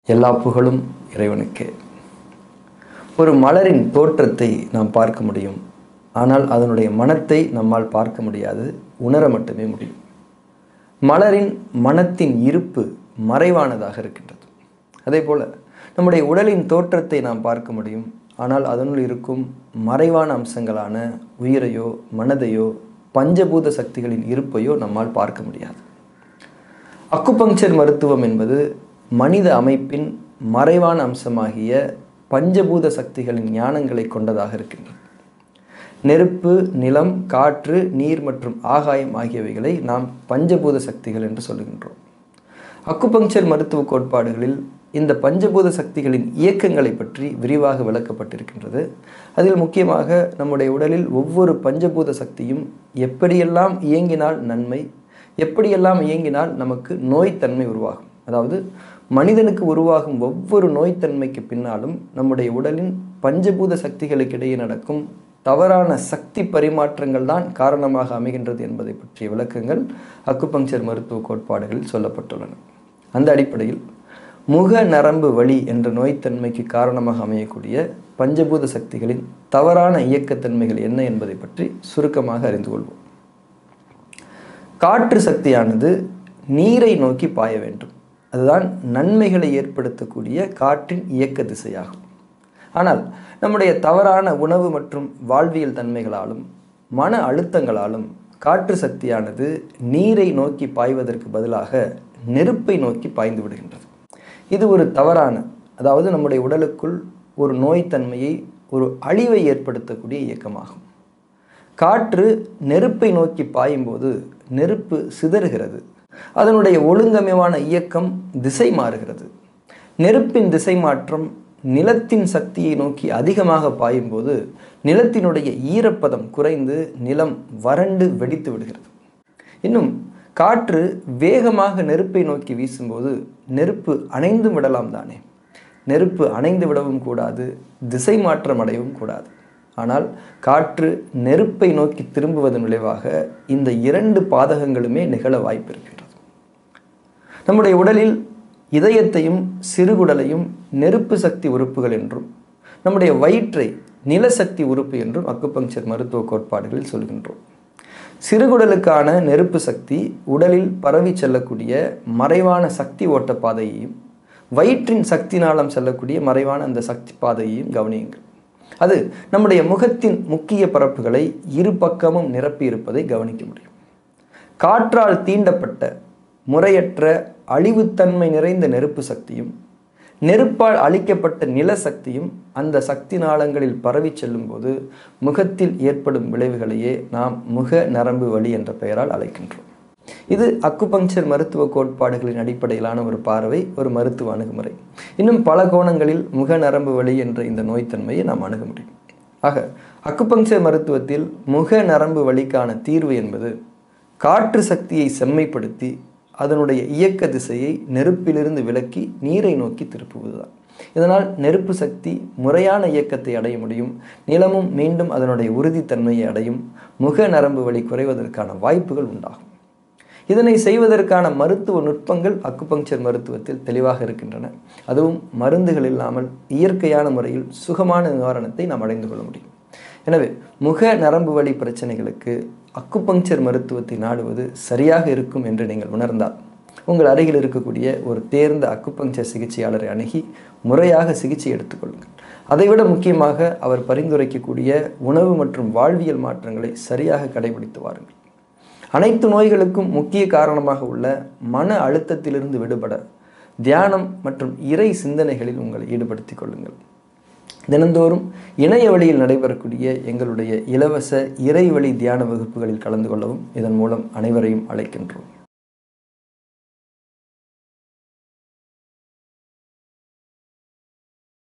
எல்லா புகழும் இறைவனுக்கே ஒரு மலரின் தோற்றத்தை நாம் பார்க்க முடியும் ஆனால் அதனுடைய மனத்தை நம்மால் பார்க்க முடியாது உணர மட்டுமே முடியும் மலரின் மனத்தின் இருப்பு மறைவானதாக இருக்கின்றது அதே போல நம்முடைய உடலின் தோற்றத்தை நாம் பார்க்க முடியும் ஆனால் அதனுள் இருக்கும் மறைவான அம்சங்களான உயிரையோ மனதையோ பஞ்சபூத சக்திகளின் இருப்பையோ நம்மால் பார்க்க முடியாது அக்குபங்சர் மருத்துவம் என்பது மனித அமைப்பின் மறைவான அம்சமாகிய பஞ்சபூத சக்திகளின் ஞானங்களை கொண்டதாக இருக்கின்றது நெருப்பு நிலம் காற்று நீர் மற்றும் ஆகாயம் ஆகியவைகளை நாம் பஞ்சபூத சக்திகள் என்று சொல்லுகின்றோம் அக்குபங்சர் மருத்துவ கோட்பாடுகளில் இந்த பஞ்சபூத சக்திகளின் இயக்கங்களை பற்றி விரிவாக விளக்கப்பட்டிருக்கின்றது அதில் முக்கியமாக நம்முடைய உடலில் ஒவ்வொரு பஞ்சபூத சக்தியும் எப்படியெல்லாம் இயங்கினால் நன்மை எப்படியெல்லாம் இயங்கினால் நமக்கு நோய்த்தன்மை உருவாகும் அதாவது மனிதனுக்கு உருவாகும் ஒவ்வொரு நோய்த்தன்மைக்கு பின்னாலும் நம்முடைய உடலின் பஞ்சபூத சக்திகளுக்கு இடையே நடக்கும் தவறான சக்தி பரிமாற்றங்கள் தான் காரணமாக அமைகின்றது என்பதை பற்றிய விளக்கங்கள் அக்குபங்சர் மருத்துவ கோட்பாடுகளில் சொல்லப்பட்டுள்ளன அந்த அடிப்படையில் முக நரம்பு வலி என்ற நோய்த்தன்மைக்கு காரணமாக அமையக்கூடிய பஞ்சபூத சக்திகளின் தவறான இயக்கத்தன்மைகள் என்ன என்பதை பற்றி சுருக்கமாக அறிந்து கொள்வோம் காற்று சக்தியானது நீரை நோக்கி பாய வேண்டும் அதுதான் நன்மைகளை ஏற்படுத்தக்கூடிய காற்றின் இயக்க திசையாகும் ஆனால் நம்முடைய தவறான உணவு மற்றும் வாழ்வியல் தன்மைகளாலும் மன அழுத்தங்களாலும் காற்று சக்தியானது நீரை நோக்கி பாய்வதற்கு பதிலாக நெருப்பை நோக்கி பாய்ந்து விடுகின்றது இது ஒரு தவறான அதாவது நம்முடைய உடலுக்குள் ஒரு நோய்த்தன்மையை ஒரு அழிவை ஏற்படுத்தக்கூடிய இயக்கமாகும் காற்று நெருப்பை நோக்கி பாயும்போது நெருப்பு சிதறுகிறது அதனுடைய ஒழுங்கமைவான இயக்கம் திசை மாறுகிறது நெருப்பின் திசை மாற்றம் நிலத்தின் சக்தியை நோக்கி அதிகமாக பாயும்போது நிலத்தினுடைய ஈரப்பதம் குறைந்து நிலம் வறண்டு வெடித்து விடுகிறது இன்னும் காற்று வேகமாக நெருப்பை நோக்கி வீசும்போது நெருப்பு அணைந்து விடலாம் தானே நெருப்பு அணைந்து விடவும் கூடாது திசை மாற்றம் அடையவும் கூடாது ஆனால் காற்று நெருப்பை நோக்கி திரும்புவதன் விளைவாக இந்த இரண்டு பாதகங்களுமே நிகழ வாய்ப்பு இருக்கின்றது நம்முடைய உடலில் இதயத்தையும் சிறுகுடலையும் நெருப்பு சக்தி உறுப்புகள் என்றும் நம்முடைய வயிற்றை நிலசக்தி உறுப்பு என்றும் அக்குபங்சர் மருத்துவ கோட்பாடுகளில் சொல்கின்றோம் சிறுகுடலுக்கான நெருப்பு சக்தி உடலில் பரவி செல்லக்கூடிய மறைவான சக்தி ஓட்ட பாதையையும் வயிற்றின் சக்தி நாளம் செல்லக்கூடிய மறைவான அந்த சக்தி பாதையையும் கவனியுங்கள் அது நம்முடைய முகத்தின் முக்கிய பரப்புகளை இரு பக்கமும் நிரப்பி இருப்பதை கவனிக்க முடியும் காற்றால் தீண்டப்பட்ட முறையற்ற அழிவுத்தன்மை நிறைந்த நெருப்பு சக்தியும் நெருப்பால் அளிக்கப்பட்ட நில சக்தியும் அந்த சக்தி நாளங்களில் பரவி செல்லும்போது முகத்தில் ஏற்படும் விளைவுகளையே நாம் முக நரம்பு வலி என்ற பெயரால் அழைக்கின்றோம் இது அக்குபங்சர் மருத்துவ கோட்பாடுகளின் அடிப்படையிலான ஒரு பார்வை ஒரு மருத்துவ அணுகுமுறை இன்னும் பல கோணங்களில் முக நரம்பு வலி என்ற இந்த நோய்த்தன்மையை நாம் அணுக முடியும் ஆக அக்குபங்சர் மருத்துவத்தில் முக நரம்பு வலிக்கான தீர்வு என்பது காற்று சக்தியை செம்மைப்படுத்தி அதனுடைய இயக்க திசையை நெருப்பிலிருந்து விலக்கி நீரை நோக்கி திருப்புவதுதான் இதனால் நெருப்பு சக்தி முறையான இயக்கத்தை அடைய முடியும் நிலமும் மீண்டும் அதனுடைய உறுதித்தன்மையை அடையும் முக நரம்பு வலி குறைவதற்கான வாய்ப்புகள் உண்டாகும் இதனை செய்வதற்கான மருத்துவ நுட்பங்கள் அக்குபங்சர் மருத்துவத்தில் தெளிவாக இருக்கின்றன அதுவும் மருந்துகள் இல்லாமல் இயற்கையான முறையில் சுகமான நிவாரணத்தை நாம் அடைந்து கொள்ள முடியும் எனவே முக நரம்பு வலி பிரச்சனைகளுக்கு அக்குபங்சர் மருத்துவத்தை நாடுவது சரியாக இருக்கும் என்று நீங்கள் உணர்ந்தால் உங்கள் அருகில் இருக்கக்கூடிய ஒரு தேர்ந்த அக்குபங்சர் சிகிச்சையாளரை அணுகி முறையாக சிகிச்சை எடுத்துக்கொள்ளுங்கள் அதைவிட முக்கியமாக அவர் பரிந்துரைக்கக்கூடிய உணவு மற்றும் வாழ்வியல் மாற்றங்களை சரியாக கடைபிடித்து வாருங்கள் அனைத்து நோய்களுக்கும் முக்கிய காரணமாக உள்ள மன அழுத்தத்திலிருந்து விடுபட தியானம் மற்றும் இறை சிந்தனைகளில் உங்களை ஈடுபடுத்திக் கொள்ளுங்கள் தினந்தோறும் இணைய வழியில் நடைபெறக்கூடிய எங்களுடைய இலவச இறைவழி தியான வகுப்புகளில் கலந்து கொள்ளவும் இதன் மூலம் அனைவரையும் அழைக்கின்றோம்